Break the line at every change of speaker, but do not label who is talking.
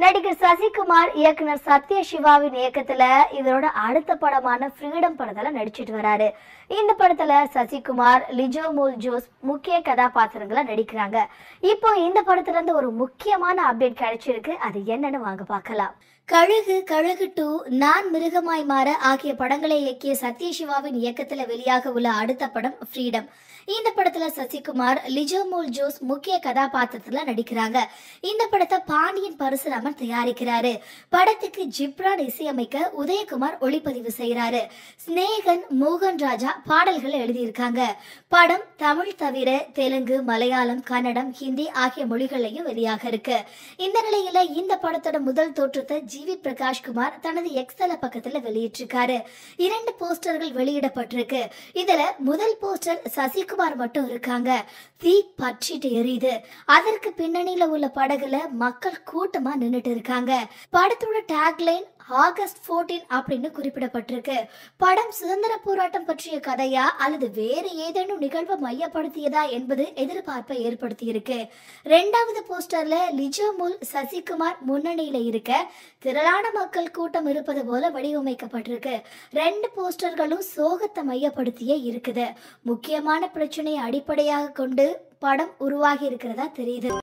நடிகர் சசிகுமார் இயக்குனர் சத்ய சிவாவின் இயக்கத்துல இவரோட அடுத்த படமான ஃப்ரீடம் படத்துல நடிச்சிட்டு வராரு இந்த படத்துல சசிகுமார் லிஜோ மூல் ஜோஸ் முக்கிய கதாபாத்திரங்களா நடிக்கிறாங்க இப்போ இந்த படத்துல இருந்து ஒரு முக்கியமான அப்டேட் கிடைச்சிருக்கு அது என்னன்னு வாங்க பார்க்கலாம் கழுகு கழுகு டூ நான் மிருகமாய் மாற ஆகிய படங்களை இயக்கிய சத்யசிவாவின் இயக்கத்துல வெளியாக உள்ள அடுத்த படம் ஃப்ரீடம் இந்த படத்துல சசிகுமார் லிஜோ மூல் ஜோஸ் முக்கிய கதாபாத்திரத்துல நடிக்கிறாங்க இந்த படத்தை பாண்டியன் பரசுராமன் தயாரிக்கிறாரு படத்துக்கு ஜிப்ரான் இசையமைக்க உதயகுமார் ஒளிப்பதிவு செய்யறாரு ஸ்நேகன் மோகன் ராஜா பாடல்களை எழுதியிருக்காங்க படம் தமிழ் தவிர தெலுங்கு மலையாளம் கன்னடம் ஹிந்தி ஆகிய மொழிகள்லையும் வெளியாக இருக்கு இந்த நிலையில இந்த படத்தோட முதல் தோற்றத்தை ஜிவி பிரகாஷ் குமார் தனது எக்ஸல பக்கத்துல வெளியிட்டிருக்காரு இரண்டு போஸ்டர்கள் வெளியிடப்பட்டிருக்கு இதுல முதல் போஸ்டர் சசிகுமார் மட்டும் இருக்காங்க தீ பற்றிட்டு எரியுது அதற்கு பின்னணியில உள்ள படகுல மக்கள் கூட்டமா நின்னுட்டு இருக்காங்க படத்தோட டேக்லைன் ஆகஸ்ட் 14 அப்படின்னு குறிப்பிடப்பட்டிருக்கு படம் சுதந்திர போராட்டம் பற்றிய கதையா அல்லது வேறு ஏதேனும் நிகழ்வை மையப்படுத்தியதா என்பது எதிர்பார்ப்பை ஏற்படுத்தியிருக்கு ரெண்டாவது போஸ்டர்ல லிஜோமுல் சசிகுமார் முன்னணியில இருக்க திரளான மக்கள் கூட்டம் இருப்பது போல வடிவமைக்கப்பட்டிருக்கு ரெண்டு போஸ்டர்களும் சோகத்தை மையப்படுத்தியே இருக்குது முக்கியமான பிரச்சனையை அடிப்படையாக கொண்டு படம் உருவாகி இருக்கிறதா தெரியுது